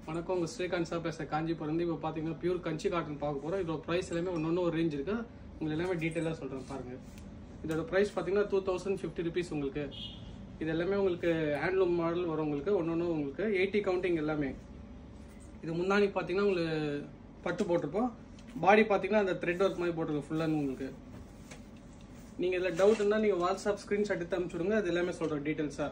வணக்கம் உங்கள் ஸ்ரீகாந்த் சார் பேசுகிறேன் காஞ்சிபுரம் இப்போ பார்த்தீங்கன்னா பியூர் கஞ்சி காட்டன் பார்க்க போகிறோம் இதோட ப்ரைஸ் எல்லாமே ஒன்று ஒன்று ஒரு ரேஞ்ச் இருக்கு உங்களுக்கு எல்லாமே டீட்டெயிலாக சொல்கிறேன் பாருங்கள் இதோட ப்ரைஸ் பார்த்தீங்கன்னா டூ தௌசண்ட் ஃபிஃப்டி ருபீஸ் உங்களுக்கு இது எல்லாமே உங்களுக்கு ஹேண்ட்லூம் மாடல் வரும் உங்களுக்கு ஒன்று ஒன்று உங்களுக்கு எயிட்டி கவுண்டிங் எல்லாமே இது முன்னாடி பார்த்தீங்கன்னா உங்களுக்கு பட்டு போட்டிருப்போம் பாடி பார்த்தீங்கன்னா அந்த த்ரெட் ஒர்க் மாதிரி போட்டிருக்கோம் ஃபுல்லாக உங்களுக்கு நீங்கள் இதில் டவுட் இருந்தால் நீங்கள் வாட்ஸ்அப் ஸ்க்ரீன்ஷாட் எடுத்து அனுப்பிச்சுடுங்க அது எல்லாமே சொல்கிறேன் டீட்டெயில்ஸாக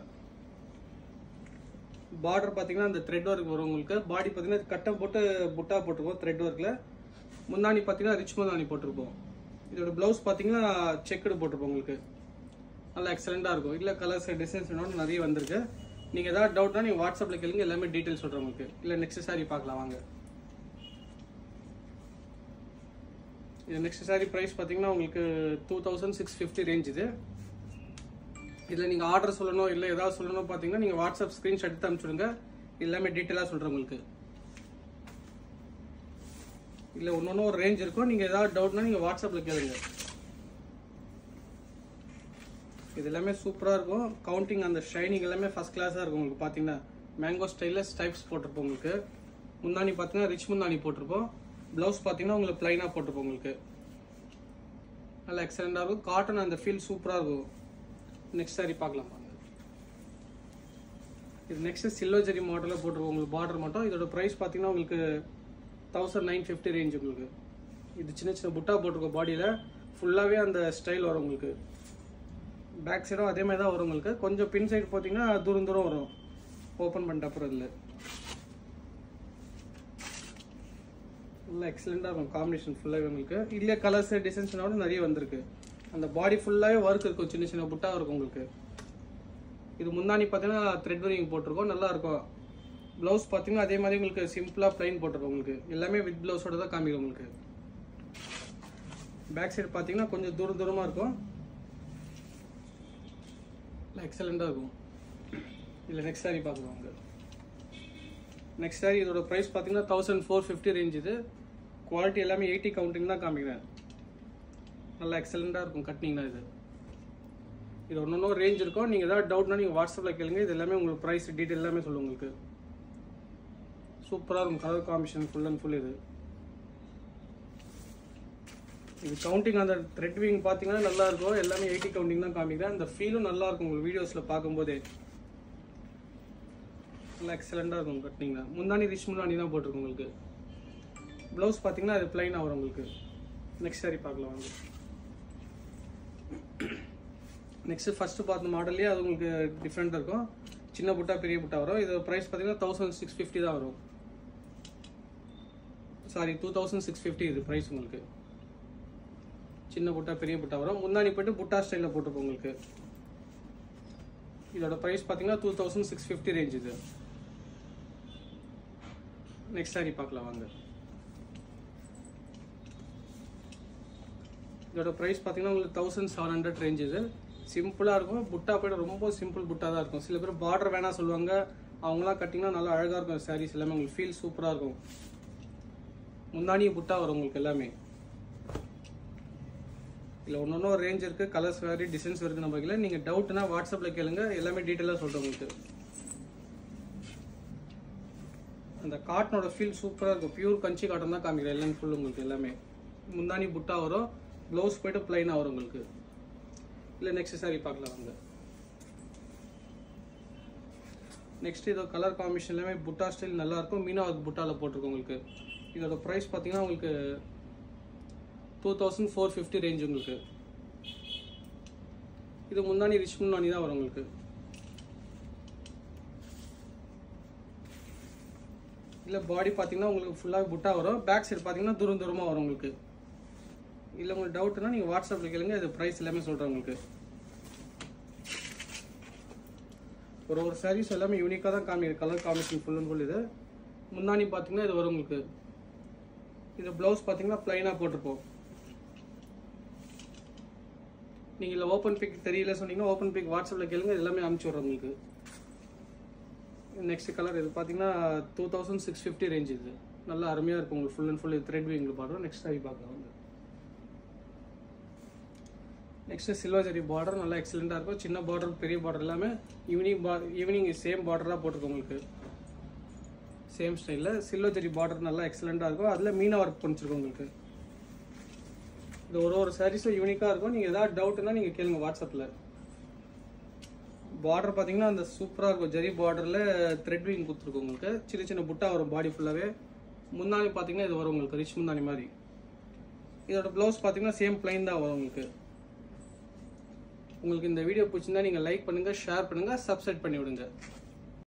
பார்டர் பார்த்தீங்கன்னா அந்த த்ரெட் ஒர்க் வரும் உங்களுக்கு பாடி பார்த்தீங்கன்னா கட்டம் போட்டு புட்டா போட்டிருக்கோம் த்ரெட் ஒர்க்கில் முந்தானி பார்த்தீங்கன்னா ரிச் முந்தானி போட்டிருப்போம் இதோட ப்ளவுஸ் பார்த்தீங்கன்னா செக்குடு போட்டிருப்போம் உங்களுக்கு நல்லா எக்ஸலண்ட்டாக இருக்கும் இல்லை கலர்ஸ் டிசைன்ஸ் வேணும் நிறைய வந்திருக்கு நீங்கள் ஏதாவது டவுட்னா நீங்கள் வாட்ஸ்அப்பில் கேளுங்க எல்லாமே டீட்டெயில் சொல்கிறேன் உங்களுக்கு இல்லை நெக்ஸ்ட் சாரி பார்க்கலாம் வாங்க இது நெக்ஸ்ட் சாரி ப்ரைஸ் பார்த்தீங்கன்னா உங்களுக்கு two thousand six fifty range இது இதில் நீங்கள் ஆர்டர் சொல்லணும் இல்லை ஏதாவது சொல்லணும் பார்த்தீங்கன்னா நீங்கள் வாட்ஸ்அப் ஸ்க்ரீன்ஷாட் எடுத்து அனுப்பிச்சுடுங்க எல்லாமே டீட்டெயிலாக சொல்கிறேன் உங்களுக்கு இல்லை ஒன்று ஒன்று ஒரு ரேஞ்ச் இருக்கும் நீங்கள் ஏதாவது டவுட்னா நீங்கள் வாட்ஸ்அப்பில் கேளுங்க இது எல்லாமே சூப்பராக இருக்கும் கவுண்டிங் அந்த ஷைனிங் எல்லாமே ஃபஸ்ட் கிளாஸாக இருக்கும் உங்களுக்கு பார்த்தீங்கன்னா மேங்கோ ஸ்டைலில் ஸ்டைப்ஸ் போட்டிருப்போம் உங்களுக்கு முந்தானி பார்த்தீங்கன்னா ரிச் முந்தானி போட்டிருப்போம் ப்ளவுஸ் பார்த்தீங்கன்னா உங்களுக்கு ப்ளைனாக போட்டிருப்போம் உங்களுக்கு நல்லா எக்ஸலண்டாக இருக்கும் காட்டன் அந்த ஃபீல் சூப்பராக இருக்கும் நெக்ஸ்ட் சாரி பார்க்கலாம் வாங்க இது நெக்ஸ்ட் சில்வர் ஜெரி மாடலில் போட்டிருக்கோம் உங்களுக்கு பார்டர் மட்டும் இதோட ப்ரைஸ் பார்த்தீங்கன்னா உங்களுக்கு தௌசண்ட் நைன் ஃபிஃப்டி ரேஞ்ச் உங்களுக்கு இது சின்ன சின்ன புட்டா போட்டிருக்கோம் பாடியில் ஃபுல்லாகவே அந்த ஸ்டைல் வரும் உங்களுக்கு பேக் சைடும் அதே மாதிரி தான் வரும் உங்களுக்கு கொஞ்சம் பின் சைடு பார்த்தீங்கன்னா தூரம் தூரம் வரும் ஓப்பன் பண்ணிட்ட அப்புறம் இல்லை நல்லா எக்ஸலண்ட்டாக இருக்கும் காம்பினேஷன் ஃபுல்லாகவே உங்களுக்கு இல்லை கலர்ஸ் டிசைன்ஸ்னால நிறைய வந்திருக்கு அந்த பாடி ஃபுல்லாகவே ஒர்க் இருக்கும் சின்ன சின்ன புட்டா இருக்கும் உங்களுக்கு இது முந்தானி பார்த்தீங்கன்னா த்ரெட் வரிங் போட்டிருக்கோம் நல்லா இருக்கும் ப்ளவுஸ் பார்த்தீங்கன்னா அதே மாதிரி உங்களுக்கு சிம்பிளாக ப்ளைன் போட்டிருக்கோம் உங்களுக்கு எல்லாமே வித் ப்ளவுஸோட தான் காமிக்கும் உங்களுக்கு பேக் சைடு பார்த்தீங்கன்னா கொஞ்சம் தூரம் தூரமாக இருக்கும் எக்ஸலண்ட்டாக இருக்கும் இல்லை நெக்ஸ்ட் சாரி பார்க்கலாம் வாங்க நெக்ஸ்ட் சாரி இதோட ப்ரைஸ் பார்த்தீங்கன்னா தௌசண்ட் ஃபோர் ஃபிஃப்டி ரேஞ்ச் இது குவாலிட்டி எல்லாமே எயிட்டி கவுண்டிங் தான் காமிக்கிறேன் நல்லா எக்ஸலண்ட்டாக இருக்கும் கட்டினீங்கன்னா இது இது ஒன்று ஒன்றும் ரேஞ்ச் இருக்கும் நீங்கள் ஏதாவது டவுட்னா நீங்கள் வாட்ஸ்அப்பில் கேளுங்க இது எல்லாமே உங்களுக்கு ப்ரைஸ் டீட்டெயில் எல்லாமே சொல்லுவோம் உங்களுக்கு சூப்பராக இருக்கும் colour combination full and full இது இது கவுண்டிங் அந்த த்ரெட் விங் பார்த்தீங்கன்னா நல்லா இருக்கும் எல்லாமே எயிட்டி கவுண்டிங் தான் காமிக்கிறேன் அந்த ஃபீலும் நல்லா இருக்கும் உங்களுக்கு வீடியோஸில் பார்க்கும்போதே நல்லா எக்ஸலண்ட்டாக இருக்கும் கட்டினீங்கன்னா முந்தானி ரிச் முந்தானி தான் போட்டிருக்கும் உங்களுக்கு ப்ளவுஸ் பார்த்தீங்கன்னா அது பிளைனாக வரும் உங்களுக்கு நெக்ஸ்ட் சாரி பார்க்கலாம் வாங்க நெக்ஸ்ட் ஃபர்ஸ்ட் பார்த்த மாடல்லே அது உங்களுக்கு டிஃப்ரெண்ட் இருக்கும் சின்ன புட்டா பெரிய புட்டா வரும் இது ப்ரைஸ் பார்த்தீங்கன்னா தௌசண்ட் சிக்ஸ் ஃபிஃப்டி தான் வரும் sari two thousand six fifty இது ப்ரைஸ் உங்களுக்கு சின்ன புட்டா பெரிய புட்டா வரும் முந்தானி போயிட்டு புட்டா ஸ்டைலில் போட்டுருப்போம் உங்களுக்கு இதோட ப்ரைஸ் பார்த்தீங்கன்னா two thousand six fifty range இது நெக்ஸ்ட் சாரி பார்க்கலாம் வாங்க இதோட ப்ரைஸ் பார்த்தீங்கன்னா உங்களுக்கு தௌசண்ட் செவன் ஹண்ட்ரட் ரேஞ்ச் இது சிம்பிளாக இருக்கும் புட்டா போய்ட்டு ரொம்ப சிம்பிள் புட்டா தான் இருக்கும் சில பேர் பார்டர் வேணாம் சொல்லுவாங்க அவங்களாம் கட்டிங்கன்னா நல்லா அழகாக இருக்கும் சாரீஸ் எல்லாமே உங்களுக்கு ஃபீல் சூப்பராக இருக்கும் முந்தானி புட்டா வரும் உங்களுக்கு எல்லாமே இல்லை ஒன்று ஒன்று ஒரு ரேஞ்ச் இருக்குது கலர்ஸ் வேறு டிசைன்ஸ் இருக்குது நம்ம இல்லை நீங்கள் டவுட்னா வாட்ஸ்அப்பில் கேளுங்க எல்லாமே டீட்டெயிலாக சொல்கிறேன் உங்களுக்கு அந்த காட்டனோட ஃபீல் சூப்பராக இருக்கும் பியூர் கஞ்சி காட்டன் தான் காமிக்கிறேன் எல்லாம் ஃபுல் உங்களுக்கு எல்லாமே முந்தானி புட்டா வரும் ப்ளவுஸ் போயிட்டு பிளைனாக வரும் உங்களுக்கு இல்லை நெக்ஸ்ட் சாரி பார்க்கலாம் வாங்க நெக்ஸ்ட் இதோ கலர் காம்பினேஷன் எல்லாமே புட்டா ஸ்டைல் நல்லா இருக்கும் மீனா ஒர்க் புட்டாவில் போட்டிருக்கோம் உங்களுக்கு இதோட ப்ரைஸ் பார்த்தீங்கன்னா உங்களுக்கு two thousand four fifty range உங்களுக்கு இது முந்தானி ரிச் முந்தானி தான் வரும் உங்களுக்கு இல்லை பாடி பார்த்தீங்கன்னா உங்களுக்கு ஃபுல்லாக புட்டா வரும் பேக் சைடு பார்த்தீங்கன்னா தூரம் தூரமாக வரும் உங்களுக்கு இல்லை உங்களுக்கு டவுட்னா நீங்கள் வாட்ஸ்அப்பில் கேளுங்க இது ப்ரைஸ் எல்லாமே சொல்கிறேன் உங்களுக்கு ஒரு ஒரு சாரீஸ் எல்லாமே யூனிக்காக தான் காமிக்குது colour combination full and full இது முந்தானி பார்த்தீங்கன்னா இது வரும் உங்களுக்கு இது ப்ளவுஸ் பார்த்தீங்கன்னா ப்ளைனாக போட்டிருப்போம் நீங்கள் இல்லை ஓப்பன் பிக் தெரியல சொன்னீங்கன்னா ஓப்பன் பிக் வாட்ஸ்அப்பில் கேளுங்க இது எல்லாமே அனுப்பிச்சி விட்றேன் உங்களுக்கு நெக்ஸ்ட் கலர் இது பார்த்தீங்கன்னா two thousand six fifty range இது நல்லா அருமையாக இருக்கும் உங்களுக்கு ஃபுல் அண்ட் ஃபுல் இது த்ரெட் விங்கில் பாடுறோம் நெக்ஸ்ட் சாரி பார்க்கலாம் வந்து நெக்ஸ்ட் சில்வர் ஜெரி பார்டர் நல்லா எக்ஸலண்ட்டாக இருக்கும் சின்ன பார்டர் பெரிய பார்டர் எல்லாமே ஈவினிங் பா ஈவினிங் சேம் பார்டராக போட்டிருக்கோம் உங்களுக்கு சேம் ஸ்டைலில் சில்வர் ஜெரி பார்டர் நல்லா எக்ஸலண்ட்டாக இருக்கும் அதில் மீனா ஒர்க் பண்ணிச்சிருக்கோம் உங்களுக்கு இது ஒரு ஒரு சாரீஸும் யூனிக்காக இருக்கும் நீங்கள் ஏதாவது டவுட்னா நீங்கள் கேளுங்க வாட்ஸ்அப்பில் பார்டர் பார்த்தீங்கன்னா அந்த சூப்பராக இருக்கும் ஜெரி பார்டரில் த்ரெட் வீங் கொடுத்துருக்கும் உங்களுக்கு சின்ன சின்ன புட்டா வரும் பாடி ஃபுல்லாகவே முந்தானி பார்த்தீங்கன்னா இது வரும் உங்களுக்கு ரிச் முந்தானி மாதிரி இதோட ப்ளவுஸ் பார்த்தீங்கன்னா சேம் பிளைன் தான் வரும் உங்களுக்கு உங்களுக்கு இந்த வீடியோ பிடிச்சிருந்தா நீங்கள் லைக் பண்ணுங்கள் ஷேர் பண்ணுங்கள் சப்ஸ்கிரைப் பண்ணி விடுங்க